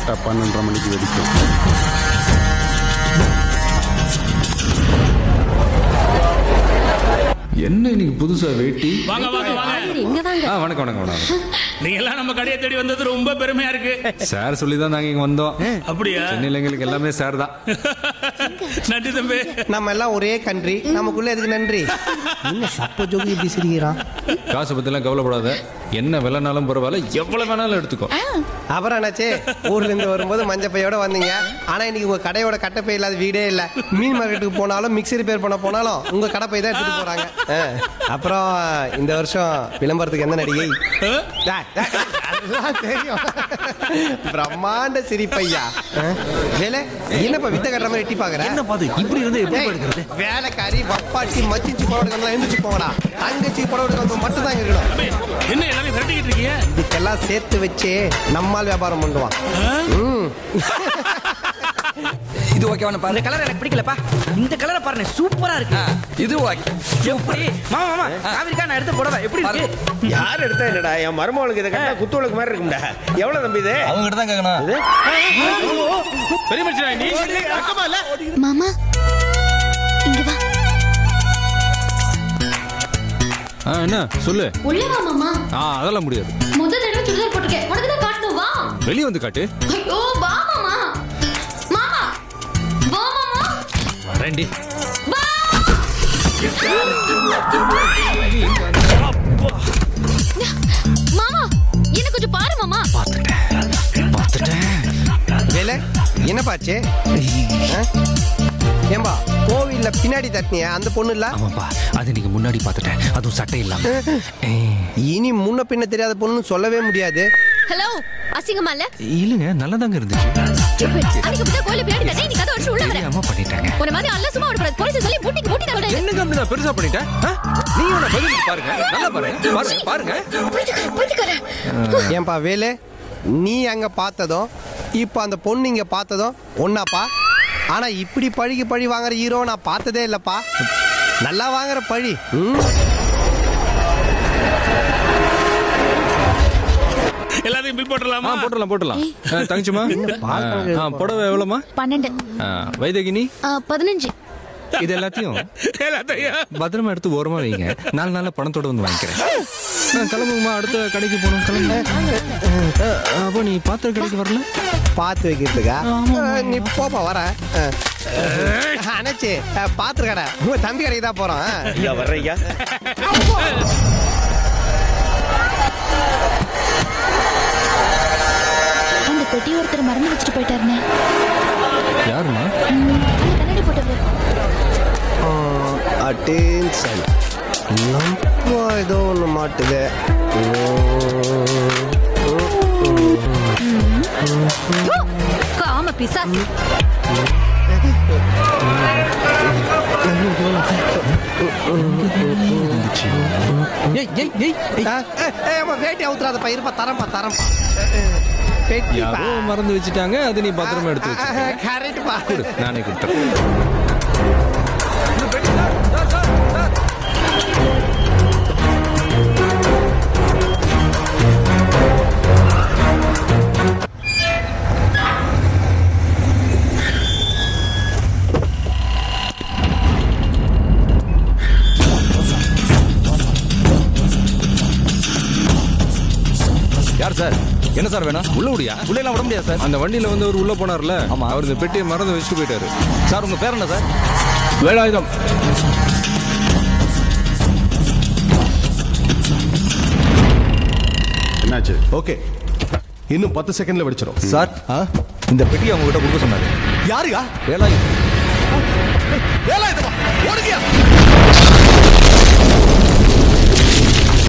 கரெக்டாக பன்னெண்டரை மணிக்கு வெடிக்கும் என்ன இன்னைக்கு புதுசா வேட்டி வாங்க வாங்க வாங்க இங்க வாங்க ஆ வணக்கம் வணக்கம் வணக்கம் நீங்க எல்லாம் நம்ம கடையை தேடி வந்தது ரொம்ப பெருமையா இருக்கு சார் சொல்லி தான் நாங்க இங்க வந்தோம் அப்படியா சென்னையில் எங்களுக்கு எல்லாமே சார் தான் நன்றி தம்பி நம்ம எல்லாம் ஒரே கண்ட்ரி நமக்குள்ள எதுக்கு நன்றி என்ன சப்ப ஜோகி இப்படி சிரிக்கிறான் காசு பத்திலாம் கவலைப்படாத என்ன விலைனாலும் பரவாயில்ல எவ்வளவு வேணாலும் எடுத்துக்கோ அப்புறம் என்னாச்சு ஊர்ல இருந்து வரும்போது மஞ்சள் பையோட வந்தீங்க ஆனா இன்னைக்கு உங்க கடையோட கட்டப்பை இல்லாத வீடே இல்ல மீன் மார்க்கெட்டுக்கு போனாலும் மிக்ஸி ரிப்பேர் பண்ண போனாலும் உங்க கடப்பை தான் எடுத்துட்டு போறாங்க ஆ. அப்புறம் இந்த வருஷம் விளம்பரத்துக்கு எந்த நடிகை டேய், டேய், அதெல்லாம் தெரியும் பிரம்மாண்ட சிரிப்பையா ஆ? வேலை என்னப்பா வித்த கட்டுற மாதிரி எட்டி பாக்குற என்ன பாது இப்படி இருந்து எப்படி எடுக்கிறது டேய், வேலைக்காரி வப்பாட்டி மச்சிச்சு புடவை எடுக்கணும் எந்திரிச்சு போங்கடா தங்கச்சி புடவை எடுக்கணும் மட்டும் தான் இருக்கணும் தம்பி, என்ன எல்லாரும் விரட்டிக்கிட்டு இருக்கீங்க இதுக்கெல்லாம் சேர்த்து வச்சு நம்மால் வியாபாரம் பண்ணுவான் ம் இது ஓகேவான பாரு இந்த கலர் எனக்கு பிடிக்கலப்பா இந்த கலரை பாருங்க சூப்பரா இருக்கு இது ஓகே எப்படி மாமா மாமா காவிரிக்கா நான் எடுத்து போடவா எப்படி இருக்கு யார் எடுத்தா என்னடா என் மருமகளுக்கு இதை கட்டா குத்துவளுக்கு மாதிரி இருக்கும்டா எவ்வளவு தம்பி இது அவங்க கிட்ட தான் கேட்கணும் பெரிய மனுஷனா நீ மாமா இங்க வா ஆ என்ன சொல்லு உள்ள வா மாமா ஆ அதெல்லாம் முடியாது முத தடவை சுடிதார் போட்டுருக்கேன் உனக்கு தான் காட்டணும் வா வெளியே வந்து காட்டு ஐயோ வா மாமா மாமா வா மாமா வரேன்டி வா மாமா என்ன கொஞ்சம் பாரு மாமா வேலை என்னப்பாச்சு ஆ? ஏம்பா கோவில்ல பின்னாடி தட்டினிய அந்த பொண்ணு இல்ல ஆமாப்பா அது நீங்க முன்னாடி பார்த்துட்டேன் அதுவும் சட்டை இல்லாம இனி முன்ன பின்ன தெரியாத பொண்ணுன்னு சொல்லவே முடியாது ஹலோ அசிங்கமா இல்ல இல்லைங்க நல்லதாங்க இருந்துச்சு அன்னைக்கு புத்தா கோயில பின்னாடி தட்டி நீ கதை அடிச்சு உள்ள வர அம்மா பண்ணிட்டாங்க உன மாதிரி அல்ல சும்மா விடக்கூடாது போலீஸ் சொல்லி பூட்டிக்கு பூட்டி தான் விடாது என்னங்க அப்படி நான் பெருசா பண்ணிட்டேன் ஆ? நீங்க வேணா பதில் பாருங்க நல்லா பாருங்க பாருங்க பாருங்க போய்த்துக்கறேன் ஏன்பா வேலு நீ அங்க பார்த்ததும் இப்போ அந்த பொண்ணு இங்க பார்த்ததும் ஒன்னாப்பா ஆனா இப்படி பழிக்கு பழி வாங்குற ஹீரோ நான் பார்த்ததே இல்லப்பா நல்லா வாங்குற பழி ம் எல்லாத்தையும் பில் ஆ போட்டுடலாமா போட்டுடலாம் போட்டுடலாம் ஆ, தங்கச்சிம்மா ஆ, ஆ, புடவை எவ்வளோமா பன்னெண்டு ஆ, வைதகினி ஆ, பதினஞ்சு இது எல்லாத்தையும் எல்லாத்தையும் பத்திரமா எடுத்து ஓரமா வைங்க நாலு நாள்ல பணத்தோட வந்து வாங்கிக்கிறேன் ஆ, கிளம்புங்கம்மா அடுத்த கடைக்கு போகணும் கிளம்பு ஆ, அப்போ நீ பாத்திர கடைக்கு வரல பார்த்து வைக்கிறதுக்கா அஹ், நீ போப்பா வர அணைச்சி பாத்துரு கடை உங்க தம்பி கடைக்கு தான் போறோம் ஐயா வர்றையா அந்த பெட்டி ஒருத்தர் மறந்து வச்சுட்டு போயிட்டாருனே யாருமா அந்த கண்ணாடி போட்டவர் அட்டென்ஷன் நம்ம ஏதோ ஒன்று மாட்டுது காம பிசாசு ஏய் ஏய் ஏய் ஏய். வேட்டி அவுத்துறாதப்பா இருப்பா தரம்பா தரம்பா பெட்டிப்பா யாரோ மறந்து வச்சுட்டாங்க அது நீ பத்திரமா எடுத்து வச்சு கரெக்ட்பா கொடு நானே கொடுத்துறேன் யார் சார் என்ன சார் வேணும் உள்ள விடியா உள்ள எல்லாம் விட முடியாது சார் அந்த வண்டியில வந்து அவர் உள்ள போனார்ல ஆமா. அவர் இந்த பெட்டியை மறந்து வச்சுட்டு போயிட்டாரு சார் உங்க பேர் என்ன சார் வேலாயுதம் என்னாச்சு ஓகே இன்னும் பத்து செகண்ட்ல வெடிச்சிடும் சார் இந்த பெட்டி அவங்க கிட்ட கொடுக்க சொன்னாரு யாருயா வேலாயுதம் வேலாயுதமா ஓடுங்கயா